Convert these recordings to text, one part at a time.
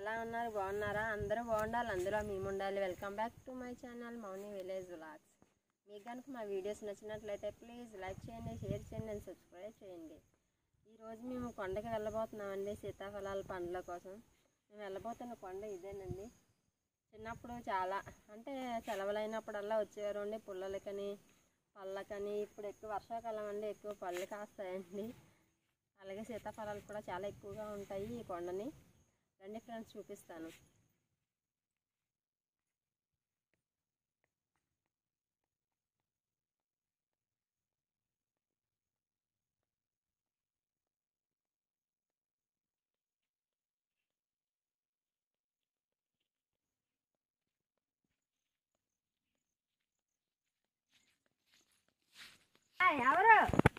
ఎలా ఉన్నారు బాగున్నారా అందరూ బాగుండాలి అందులో మేము ఉండాలి welcome back to my channel Mouni village vlogs మీకు కనుక మా వీడియోస్ నచ్చినట్లయితే ప్లీజ్ లైక్ చేయండి షేర్ చేయండి అండ్ సబ్స్క్రైబ్ చేయండి ఈరోజు మేము కొండకి వెళ్ళబోతున్నామండి సీతాఫలాల పండ్ల కోసం మేము వెళ్ళబోతున్న కొండ ఇదేనండి చిన్నప్పుడు చాలా అంటే సెలవులైనప్పుడల్లా వచ్చేవారు అండి పుల్లలకని పళ్ళకని ఇప్పుడు ఎక్కువ వర్షాకాలం అండి ఎక్కువ పళ్ళు కాస్తాయండి అలాగే సీతాఫలాలు కూడా చాలా ఎక్కువగా ఉంటాయి ఈ కొండని రండి ఫ్రెండ్స్ చూపిస్తాను ఎవరు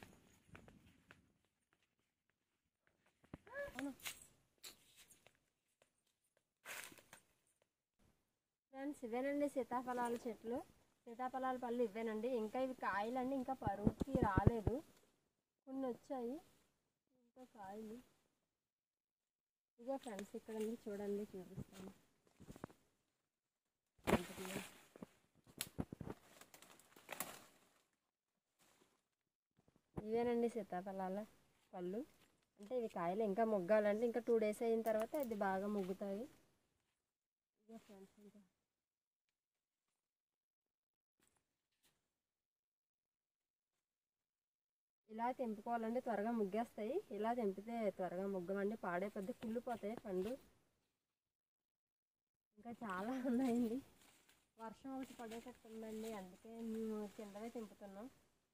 ఫ్రెండ్స్ ఇవేనండి సీతాఫలాల చెట్లు సీతాఫలాల పళ్ళు ఇవేనండి ఇంకా ఇవి కాయలండి ఇంకా పరువుకి రాలేదు కొన్ని వచ్చాయి ఇంకా కాయలు ఇదే ఫ్రెండ్స్ ఇక్కడ ఉంది చూడండి చూపిస్తాను ఇవేనండి సీతాఫలాల పళ్ళు అంటే ఇవి కాయలు ఇంకా మొగ్గాలంటే ఇంకా టూ డేస్ అయిన తర్వాత ఇది బాగా మొగ్గుతాయి ఇదే ఫ్రెండ్స్ ఇంకా ఇలా తెంపుకోవాలంటే త్వరగా ముగ్గేస్తాయి ఇలా తెంపితే త్వరగా ముగ్గమండి పాడైపోద్ది కుళ్ళిపోతాయి పండు ఇంకా చాలా ఉన్నాయండి వర్షం ఒకటి పడేటట్టు ఉందండి అందుకే మేము కిందనే తెంపుతున్నాం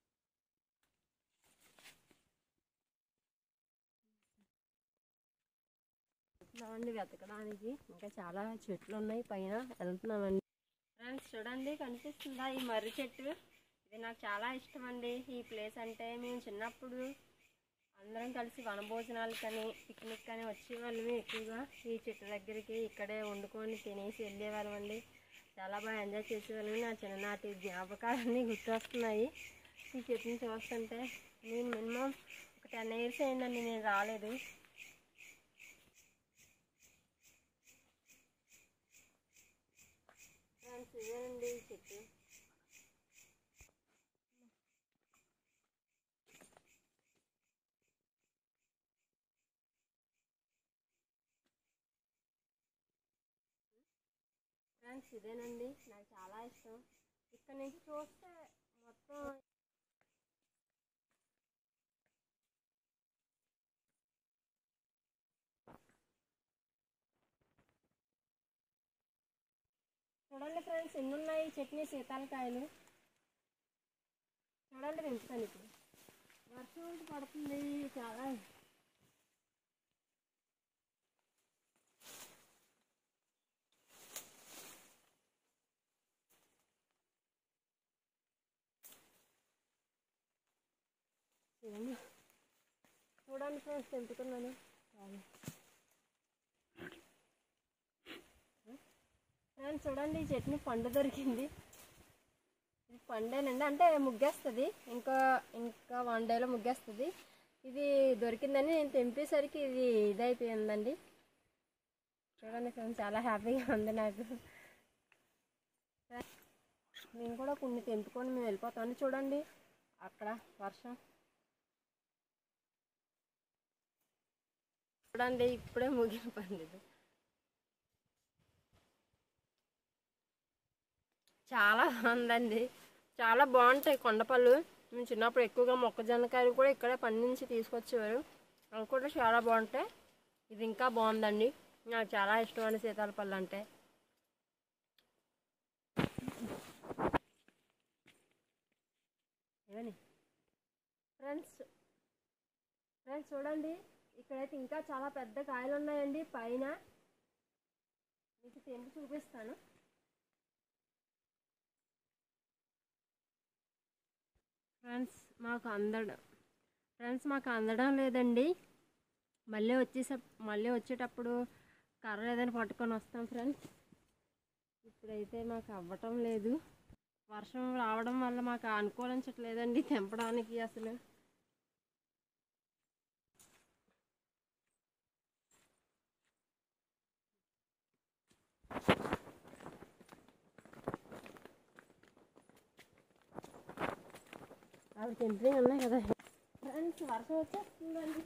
వెళ్తున్నామండి వెతకడానికి ఇంకా చాలా చెట్లు ఉన్నాయి పైన వెళ్తున్నామండి ఫ్రెండ్స్ చూడండి కనిపిస్తుందా ఈ మర్రి చెట్టు ఇది నాకు చాలా ఇష్టం అండి ఈ ప్లేస్ అంటే మేము చిన్నప్పుడు అందరం కలిసి వనభోజనాలు కానీ పిక్నిక్ కానీ వచ్చేవాళ్ళమే ఎక్కువగా ఈ చెట్టు దగ్గరికి ఇక్కడే వండుకొని తినేసి వెళ్ళేవాళ్ళం అండి చాలా బాగా ఎంజాయ్ చేసేవాళ్ళం నా చిన్ననాటి జ్ఞాపకాలన్నీ గుర్తొస్తున్నాయి ఈ చెట్టుని చూస్తుంటే నేను మినిమం ఒక టెన్ ఇయర్స్ అయిందండి నేను రాలేదు ఫ్రెండ్స్ ఇదేనండి ఈ చెట్టు ఫ్రెండ్స్ ఇదేనండి నాకు చాలా ఇష్టం ఇక్కడ నుంచి చూస్తే మొత్తం చూడండి ఫ్రెండ్స్ ఎన్ని ఉన్నాయి చట్నీ సీతాలకాయలు చూడండి పెంచుతాను ఇప్పుడు వర్షం ఒకటి పడుతుంది చాలా చూడండి చూడండి ఫ్రెండ్స్ తెంపుతున్నాను ఫ్రెండ్స్ చూడండి ఈ చట్నీ పండు దొరికింది ఇది పండేనండి అంటే ముగ్గేస్తుంది ఇంకా ఇంకా వన్ డేలో ముగ్గేస్తుంది ఇది దొరికిందని నేను తెంపేసరికి ఇది ఇదైపోయిందండి చూడండి ఫ్రెండ్స్ చాలా హ్యాపీగా ఉంది నాకు మేము కూడా కొన్ని తెంపుకొని మేము వెళ్ళిపోతామని చూడండి అక్కడ వర్షం చూడండి ఇప్పుడే ముగిన పండు ఇది. చాలా బాగుందండి చాలా బాగుంటాయి కొండపళ్ళు మేము చిన్నప్పుడు ఎక్కువగా మొక్కజొన్నకాయలు కూడా ఇక్కడే పండించి తీసుకొచ్చేవారు అవి కూడా చాలా బాగుంటాయి ఇది ఇంకా బాగుందండి నాకు చాలా ఇష్టం అండి సీతాల పళ్ళు అంటే ఏమని ఫ్రెండ్స్ ఫ్రెండ్స్ చూడండి ఇక్కడైతే ఇంకా చాలా పెద్ద కాయలు ఉన్నాయండి పైన మీకు తెంపి చూపిస్తాను ఫ్రెండ్స్ మాకు అందడం ఫ్రెండ్స్ మాకు అందడం లేదండి మళ్ళీ వచ్చేసే మళ్ళీ వచ్చేటప్పుడు కర్ర ఏదైనా పట్టుకొని వస్తాం ఫ్రెండ్స్ ఇప్పుడైతే మాకు అవ్వటం లేదు వర్షం రావడం వల్ల మాకు అనుకూలించట్లేదండి తెంపడానికి అసలు అవి తింటే ఉన్నాయి కదా ఫ్రెండ్స్ వర్షం వచ్చేస్తుందండి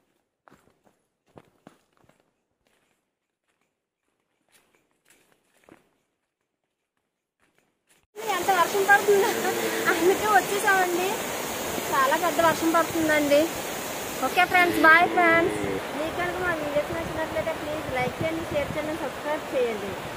ఎంత వర్షం పడుతుందో అందుకే వచ్చేసామండి చాలా పెద్ద వర్షం పడుతుందండి ఓకే ఫ్రెండ్స్ బాయ్ ఫ్రెండ్స్ మీకు కనుక మా వీడియోస్ నచ్చినట్లయితే ప్లీజ్ లైక్ చేయండి షేర్ చేయండి సబ్స్క్రైబ్ చేయండి